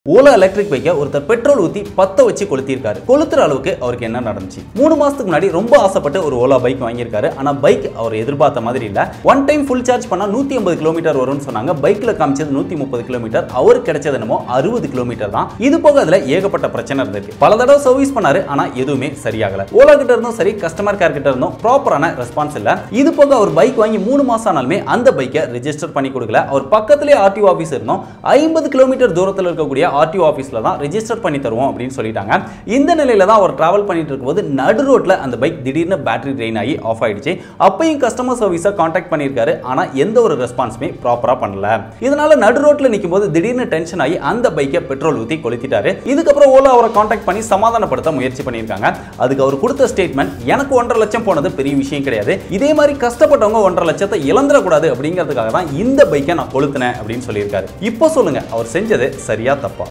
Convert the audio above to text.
Ola electric பைக்கை ஒருத்தர் petrol ஊத்தி பத்த வச்சு கொளுத்திருக்காரு கொளுத்துற அளவுக்கு அவருக்கு என்ன நடந்துச்சு மூணு மாசத்துக்கு முன்னாடி ரொம்ப ஆசைப்பட்டு ஒரு ஓலா பைக் வாங்கியிருக்காரு ஆனா பைக் அவர் எதிர்பார்த்த மாதிரி இல்ல ஒன் டைம் ஃபுல் சார்ஜ் பண்ணா நூத்தி ஐம்பது கிலோமீட்டர் வரும்னு சொன்னாங்க பைக்ல காமிச்சது நூத்தி முப்பது கிலோமீட்டர் அவருக்கு கிடைச்சது என்னமோ அறுபது கிலோமீட்டர் தான் இது போக அதுல ஏகப்பட்ட பிரச்சனை இருந்திருக்கு பல தடவை சர்வீஸ் பண்ணாரு ஆனா எதுவுமே சரியாகல ஓலா கிட்ட இருந்தும் சரி கஸ்டமர் கேர் கிட்ட இருந்தும் ப்ராப்பரான ரெஸ்பான்ஸ் இல்ல இது போக அவர் பைக் வாங்கி மூணு மாசம் ஆனாலுமே அந்த பைக்கை ரெஜிஸ்டர் பண்ணி கொடுக்கல அவர் பக்கத்திலே ஆர்டிஓ ஆஃபீஸ் இருந்தோம் ஐம்பது கிலோமீட்டர் தூரத்தில் இருக்கக்கூடிய ஆர்டிஓ ஆஃபீஸில் தான் ரெஜிஸ்டர் பண்ணி தருவோம் அப்படின்னு சொல்லிட்டாங்க இந்த நிலையில தான் அவர் டிராவல் பண்ணிட்டு இருக்கும்போது நடு ரோட்ல அந்த பைக் திடீர்னு பேட்டரி ட்ரெயின் ஆகி ஆஃப் ஆயிடுச்சு அப்பயும் கஸ்டமர் சர்வீஸை காண்டாக்ட் பண்ணியிருக்காரு ஆனா எந்த ஒரு ரெஸ்பான்ஸுமே ப்ராப்பரா பண்ணல இதனால நடு ரோட்ல நிற்கும் போது திடீர்னு டென்ஷன் ஆகி அந்த பைக்கை பெட்ரோல் ஊத்தி கொளுத்திட்டாரு இதுக்கப்புறம் ஓலா அவரை காண்டாக்ட் பண்ணி சமாதானப்படுத்த முயற்சி பண்ணியிருக்காங்க அதுக்கு அவர் கொடுத்த ஸ்டேட்மெண்ட் எனக்கு ஒன்றரை லட்சம் போனது பெரிய விஷயம் கிடையாது இதே மாதிரி கஷ்டப்பட்டவங்க ஒன்றரை லட்சத்தை இழந்துடக்கூடாது அப்படிங்கிறதுக்காக தான் இந்த பைக்கை நான் கொளுத்தினேன் அப்படின்னு சொல்லியிருக்காரு இப்போ சொல்லுங்க அவர் செஞ்சது சரியா தப்பா